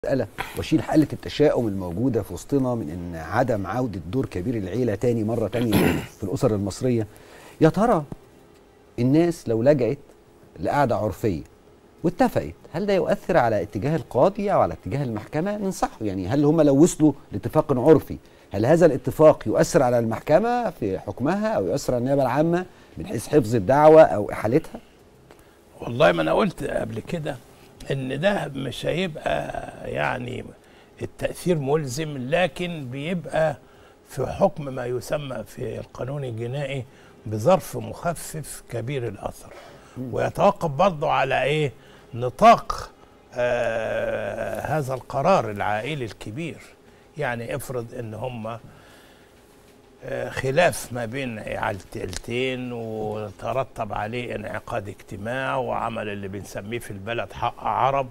المسألة واشيل حالة التشاؤم الموجودة في وسطنا من ان عدم عودة دور كبير العيلة تاني مرة تانية في الأسر المصرية يا ترى الناس لو لجأت لقعدة عرفية واتفقت هل ده يؤثر على اتجاه القاضي او على اتجاه المحكمة ننصحه يعني هل هم لو وصلوا لاتفاق عرفي هل هذا الاتفاق يؤثر على المحكمة في حكمها او يؤثر على النيابة العامة من حيث حفظ الدعوة او احالتها والله ما انا قلت قبل كده ان ده مش هيبقى يعني التأثير ملزم لكن بيبقى في حكم ما يسمى في القانون الجنائي بظرف مخفف كبير الأثر ويتوقف برضه على ايه نطاق آه هذا القرار العائلي الكبير يعني افرض ان هم آه، خلاف ما بين عائلتين وترتب عليه انعقاد اجتماع وعمل اللي بنسميه في البلد حق عرب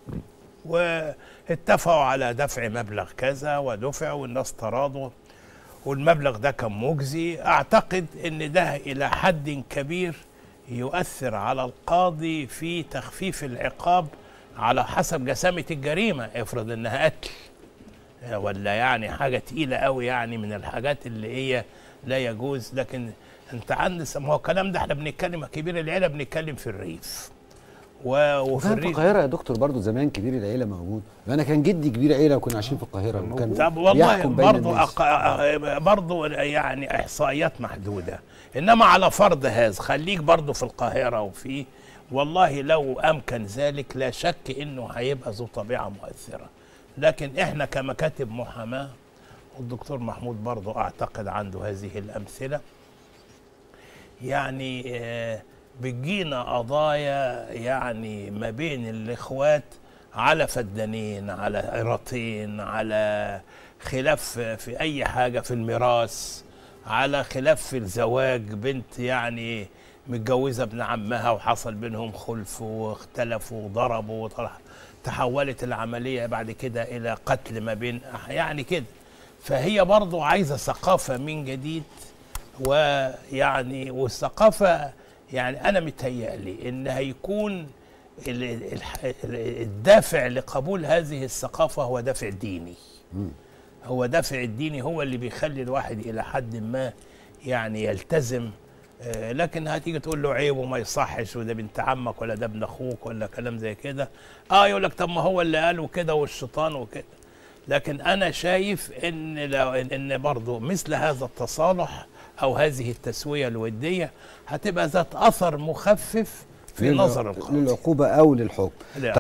واتفقوا على دفع مبلغ كذا ودفع والناس تراضوا والمبلغ ده كان مجزي اعتقد ان ده الى حد كبير يؤثر على القاضي في تخفيف العقاب على حسب جسامة الجريمة افرض انها قتل ولا يعني حاجه تقيله قوي يعني من الحاجات اللي هي لا يجوز لكن انت عندك ما هو الكلام ده احنا بنتكلم كبير العيله بنتكلم في الريف و- وفي وكان في الريف القاهرة يا دكتور برضو زمان كبير العيلة موجود انا كان جدي كبير عيلة وكنا عايشين في القاهرة وكان طب والله بيحكم بين برضه الناس. أق... برضه يعني احصائيات محدوده انما على فرض هذا خليك برضه في القاهره وفي والله لو امكن ذلك لا شك انه هيبقى ذو طبيعه مؤثره لكن احنا كمكاتب محاماه والدكتور محمود برضه اعتقد عنده هذه الامثله يعني آه، بتجينا قضايا يعني ما بين الاخوات على فدانين على قراطين على خلاف في اي حاجه في الميراث على خلاف في الزواج بنت يعني متجوزه ابن عمها وحصل بينهم خلف واختلفوا وضربوا وطلع تحولت العمليه بعد كده الى قتل ما بين أح- يعني كده فهي برضو عايزه ثقافه من جديد ويعني والثقافه يعني انا متهيألي ان هيكون ال- ال- ال- الدافع لقبول هذه الثقافه هو دافع ديني هو دافع الديني هو اللي بيخلي الواحد الى حد ما يعني يلتزم آه، لكن هتيجي تقول له عيب وما يصحش وده بنت عمك ولا ده ابن اخوك ولا كلام زي كده اه يقول لك طب ما هو اللي قال وكده والشيطان وكده لكن انا شايف ان لو ان إن برضه مثل هذا التصالح او هذه التسويه الوديه هتبقى ذات اثر مخفف في للع- نظر القاضي للعقوبة او للحكم لا.